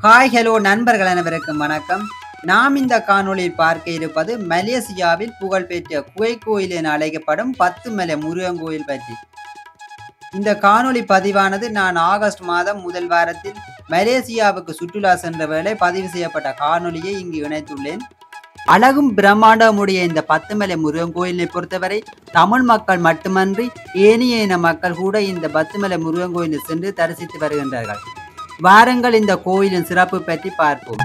hi hello நண்பர்கள் அனைவருக்கும் வணக்கம் நாம் இந்த காணொளியில் பார்க்க இருப்பது மலேசியாவில் புகழ்பெற்ற குகை கோயில் என அழைக்கப்படும் பத்து மலை முருகன் கோயில் பற்றி இந்த காணொளி பதிவானது நான் ஆகஸ்ட் மாதம் முதல் வாரத்தில் மலேசியாவுக்கு சுற்றுலா சென்ற வேளை பதிவு செய்யப்பட்ட காணொளியை இங்கு இணைத்துள்ளேன் அழகும் பிரம்மாண்டமுடைய இந்த பத்துமலை முருகன் கோயிலை பொறுத்தவரை தமிழ் மக்கள் மட்டுமன்றி ஏனைய இன மக்கள் கூட இந்த பத்துமலை முருகன் கோயிலில் சென்று தரிசித்து வருகின்றார்கள் வாருங்கள் இந்த கோயிலின் சிறப்பு பற்றி பார்ப்போம்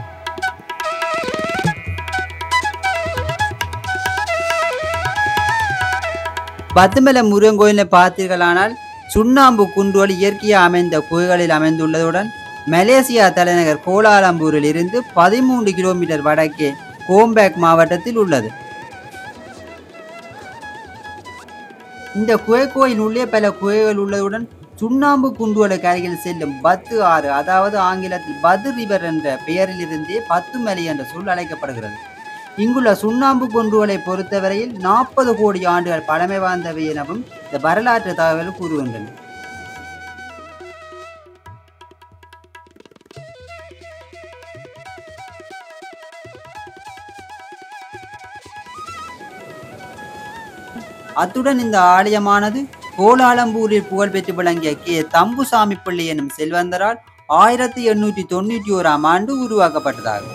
பத்துமலை முருகன் கோயிலை பார்த்தீர்களானால் சுண்ணாம்பு குன்றுகள் இயற்கையாக அமைந்த குகைகளில் அமைந்துள்ளதுடன் மலேசியா தலைநகர் கோலாலம்பூரில் இருந்து பதிமூன்று கிலோமீட்டர் வடக்கே கோம்பேக் மாவட்டத்தில் உள்ளது இந்த குகை கோயில் உள்ளே பல குகைகள் உள்ளதுடன் சுண்ணாம்பு குண்டுகளுக்கு அருகில் செல்லும் பத்து ஆறு அதாவது ஆங்கிலத்தில் பது ரிவர் என்ற பெயரிலிருந்தே பத்து மலை என்ற சொல் அழைக்கப்படுகிறது இங்குள்ள சுண்ணாம்பு குன்றுகளை பொறுத்தவரையில் நாற்பது கோடி ஆண்டுகள் பழமை வாய்ந்தவை எனவும் இந்த வரலாற்று தகவல் கூறுகின்றன அத்துடன் இந்த ஆலயமானது கோலாலம்பூரில் புகழ்பெற்று விளங்கிய கே தம்புசாமி பிள்ளை எனும் செல்வந்தரால் ஆயிரத்தி எண்ணூற்றி தொண்ணூற்றி ஓராம் ஆண்டு உருவாக்கப்பட்டதாகும்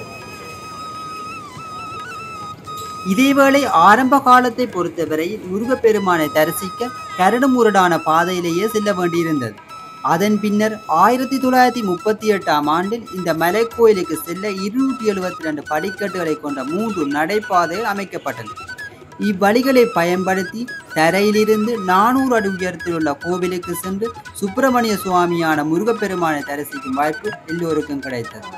இதேவேளை ஆரம்ப காலத்தை பொறுத்தவரையில் முருகப்பெருமானை தரிசிக்க கரடுமுரடான பாதையிலேயே செல்ல வேண்டியிருந்தது அதன் பின்னர் ஆயிரத்தி தொள்ளாயிரத்தி முப்பத்தி எட்டாம் ஆண்டில் இந்த மலைக்கோயிலுக்கு செல்ல இருநூற்றி எழுபத்தி ரெண்டு படிக்கட்டுகளை கொண்ட மூன்று நடைபாதைகள் அமைக்கப்பட்டன இவ்வழிகளை பயன்படுத்தி தரையிலிருந்து நானூறு அடி உயரத்தில் உள்ள கோவிலுக்கு சென்று சுப்பிரமணிய சுவாமியான முருகப்பெருமானை தரிசிக்கும் வாய்ப்பு எல்லோருக்கும் கிடைத்தது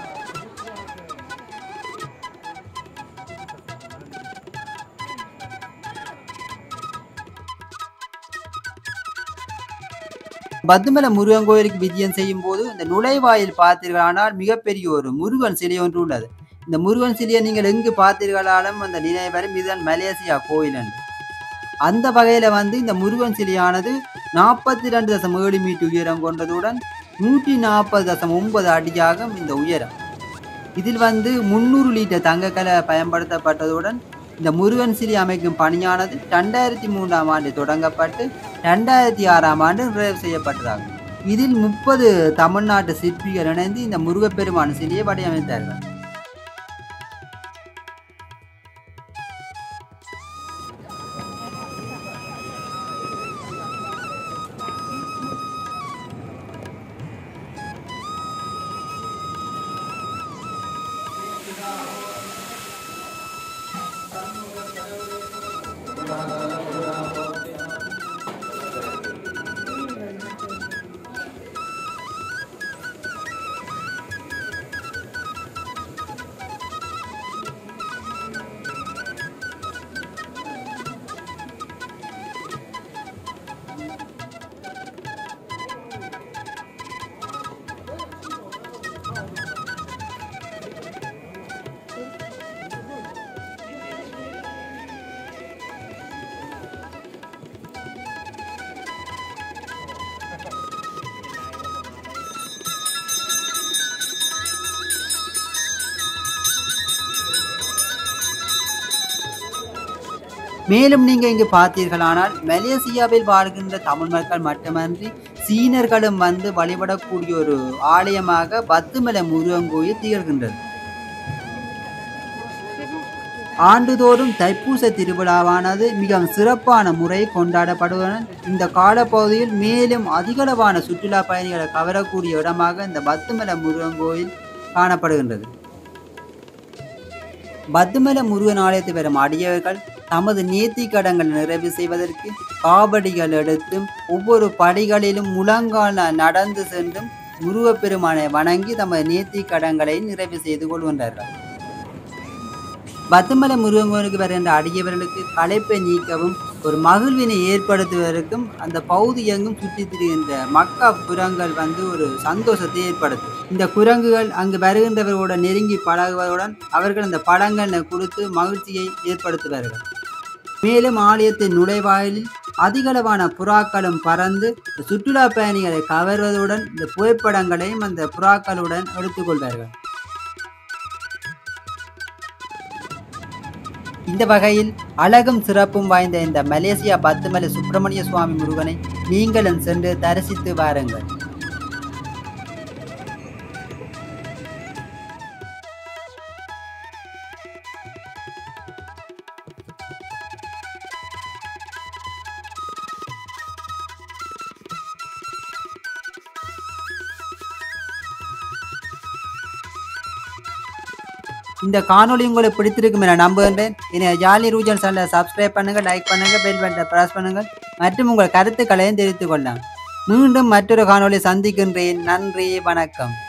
பத்துமலை முருகன் கோயிலுக்கு விஜயம் செய்யும் போது இந்த நுழைவாயில் பார்த்தீர்களானால் மிகப்பெரிய ஒரு முருகன் சிலை ஒன்று உள்ளது இந்த முருகன் சிலையை நீங்கள் எங்கு பார்த்தீர்களாலும் அந்த நினைவரும் இதுதான் மலேசியா கோயில் என்று அந்த வகையில் வந்து இந்த முருகன் சிலையானது நாற்பத்தி ரெண்டு தசம் ஏழு மீட்டர் உயரம் கொண்டதுடன் நூற்றி நாற்பது தசம் ஒன்பது அடியாகும் இந்த உயரம் இதில் வந்து முந்நூறு லிட்டர் தங்கக்கலை பயன்படுத்தப்பட்டதுடன் இந்த முருகன் சிலை அமைக்கும் பணியானது ரெண்டாயிரத்தி மூன்றாம் ஆண்டு தொடங்கப்பட்டு ரெண்டாயிரத்தி ஆறாம் ஆண்டு நிறைவு செய்யப்பட்டதாகும் இதில் முப்பது தமிழ்நாட்டு சிற்பிகள் இணைந்து இந்த முருகப்பெருமான் சிலையை வடிவமைத்தார்கள் மேலும் நீங்க இங்கு பார்த்தீர்களானால் மலேசியாவில் வாழ்கின்ற தமிழ் மக்கள் மட்டுமன்றி சீனர்களும் வந்து வழிபடக்கூடிய ஒரு ஆலயமாக பத்துமலை முருகன் கோயில் திகழ்கின்றது ஆண்டுதோறும் தைப்பூச திருவிழாவானது மிகவும் சிறப்பான முறை கொண்டாடப்படுவதுடன் இந்த காலப்பகுதியில் மேலும் அதிகளவான சுற்றுலா பயணிகளை கவரக்கூடிய இடமாக இந்த பத்துமலை முருகன் கோயில் காணப்படுகின்றது பத்துமலை முருகன் ஆலயத்தை வரும் அடியவர்கள் தமது நேர்த்தி கடன்கள் நிறைவு செய்வதற்கு காவடிகள் எடுத்தும் ஒவ்வொரு படிகளிலும் முழங்கால் நடந்து சென்றும் முருகப்பெருமானை வணங்கி தமது நேர்த்தி கடன்களை நிறைவு செய்து கொள்கின்றார்கள் பத்துமலை முருகன் கோயிலுக்கு வருகின்ற அடியவர்களுக்கு களைப்பை நீக்கவும் ஒரு மகிழ்வினை ஏற்படுத்துவதற்கும் அந்த பகுதி எங்கும் சுற்றி திரிகின்ற மக்கா புறங்கள் வந்து ஒரு சந்தோஷத்தை ஏற்படுத்தும் இந்த குரங்குகள் அங்கு வருகின்றவர்களோட நெருங்கி பழகுவதுடன் அவர்கள் அந்த பழங்களை கொடுத்து மகிழ்ச்சியை ஏற்படுத்துவார்கள் மேலும் ஆலயத்தின் நுழைவாயிலில் அதிகளவான புறாக்களும் பறந்து சுற்றுலா பயணிகளை கவர்வதுடன் இந்த புகைப்படங்களையும் அந்த புறாக்களுடன் எடுத்துக்கொள்வார்கள் இந்த வகையில் அழகும் சிறப்பும் வாய்ந்த இந்த மலேசியா பத்துமலை சுப்பிரமணிய சுவாமி முருகனை நீங்களும் சென்று தரிசித்து வாருங்கள் இந்த காணொளி உங்களுக்கு பிடித்திருக்கும் என நம்புகின்றேன் என்னை ஜாலி ரூஜன் சேனலை சப்ஸ்கிரைப் பண்ணுங்கள் லைக் பண்ணுங்கள் பெல் பட்டனை ப்ரெஸ் பண்ணுங்கள் மற்றும் உங்கள் கருத்துக்களையும் தெரிவித்துக் கொள்ளலாம் மீண்டும் மற்றொரு காணொளி சந்திக்கின்றேன் நன்றி வணக்கம்